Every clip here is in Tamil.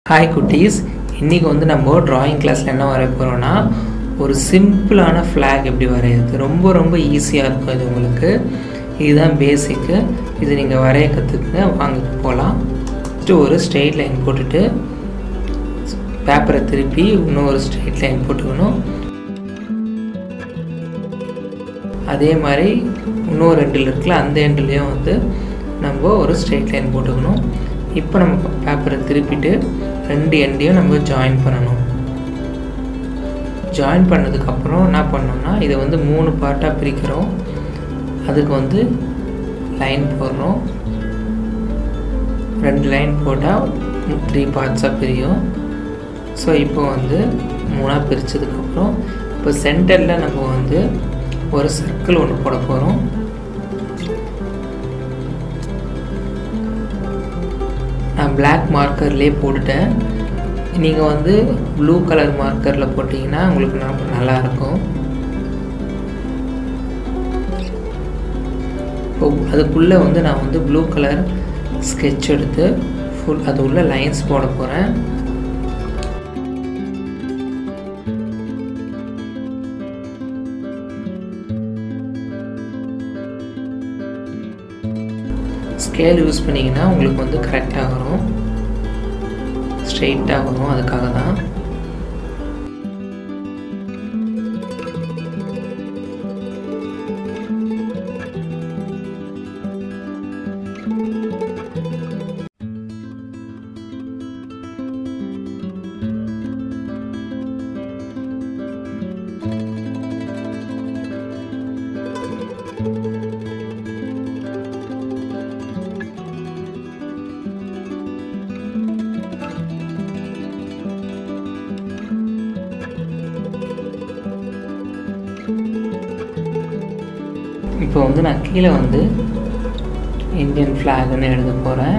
ஹாய் குட்டீஸ் இன்றைக்கி வந்து நம்ம ட்ராயிங் கிளாஸில் என்ன வரைய போகிறோன்னா ஒரு சிம்பிளான ஃப்ளாக் எப்படி வரையிறது ரொம்ப ரொம்ப ஈஸியாக இருக்கும் இது உங்களுக்கு இதுதான் பேசிக்கு இது நீங்கள் வரைய கற்றுக்குங்க வாங்க போகலாம் ஃபஸ்ட்டு ஒரு ஸ்ட்ரெயிட் லைன் போட்டுட்டு பேப்பரை திருப்பி இன்னொரு ஸ்ட்ரெயிட் லைன் போட்டுக்கணும் அதே மாதிரி இன்னொரு எண்டில் இருக்குல்ல அந்த எண்டுலேயும் வந்து நம்ம ஒரு ஸ்ட்ரெயிட் லைன் போட்டுக்கணும் இப்போ நம்ம பேப்பரை திருப்பிட்டு ரெண்டு எண்டையும் நம்ம ஜாயின் பண்ணணும் ஜாயின் பண்ணதுக்கப்புறம் என்ன பண்ணோம்னா இதை வந்து மூணு பார்ட்டாக பிரிக்கிறோம் அதுக்கு வந்து லைன் போடுறோம் ரெண்டு லைன் போட்டால் த்ரீ பார்ட்ஸாக பிரியும் ஸோ இப்போ வந்து மூணாக பிரித்ததுக்கப்புறம் இப்போ சென்டரில் நம்ம வந்து ஒரு சர்க்கிள் ஒன்று போட போகிறோம் நான் பிளாக் மார்க்கர்லேயே போட்டுட்டேன் நீங்கள் வந்து ப்ளூ கலர் மார்க்கரில் போட்டிங்கன்னா உங்களுக்கு நல்லாயிருக்கும் இப்போ அதுக்குள்ளே வந்து நான் வந்து ப்ளூ கலர் ஸ்கெட்ச் எடுத்து ஃபுல் அது உள்ள லைன்ஸ் போட போகிறேன் ஸ்கேல் யூஸ் பண்ணிங்கன்னா உங்களுக்கு வந்து கரெக்டாக வரும் ஸ்ட்ரெயிட்டாக வரும் அதுக்காக தான் இப்போ வந்து நான் கீழே வந்து இந்தியன் ஃப்ளாக்னு எழுத போகிறேன்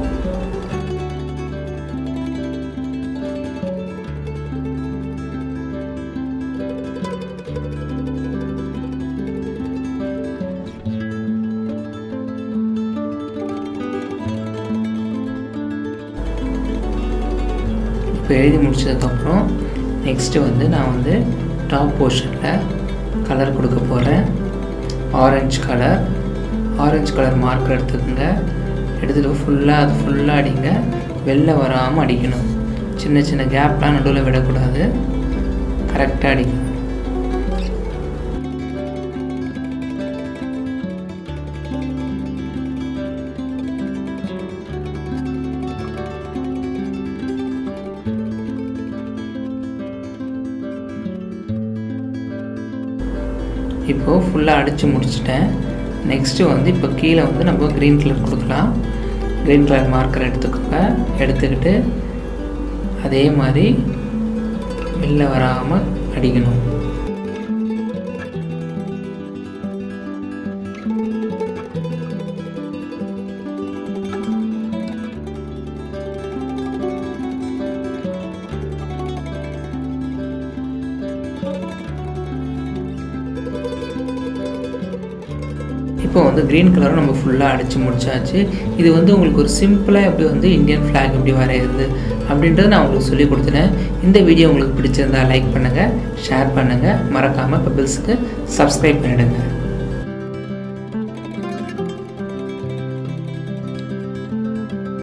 இப்போ எழுதி முடிச்சதுக்கப்புறம் நெக்ஸ்ட்டு வந்து நான் வந்து டாப் போர்ஷனில் கலர் கொடுக்க போகிறேன் orange colour orange colour marker எடுத்துக்கோங்க எடுத்துகிட்டு ஃபுல்லாக அது ஃபுல்லாக அடிங்க வெளில வராமல் அடிக்கணும் சின்ன சின்ன கேப்லாம் நடுவில் விடக்கூடாது கரெக்டாக அடிக்கணும் இப்போது ஃபுல்லாக அடித்து முடிச்சிட்டேன் நெக்ஸ்ட்டு வந்து இப்போ கீழே வந்து நம்ம க்ரீன் கலர் கொடுக்கலாம் க்ரீன் கலர் மார்க்கர் எடுத்துக்கோங்க எடுத்துக்கிட்டு அதே மாதிரி வெளில வராமல் அடிக்கணும் இப்போ வந்து க்ரீன் கலரும் நம்ம ஃபுல்லாக அடித்து முடிச்சாச்சு இது வந்து உங்களுக்கு ஒரு சிம்பிளாக எப்படி வந்து இந்தியன் ஃப்ளாக் எப்படி வரைகிறது அப்படின்றத நான் உங்களுக்கு சொல்லி கொடுத்துட்டேன் இந்த வீடியோ உங்களுக்கு பிடிச்சிருந்தா லைக் பண்ணுங்கள் ஷேர் பண்ணுங்கள் மறக்காமல் பெபிள்ஸுக்கு சப்ஸ்கிரைப் பண்ணிவிடுங்க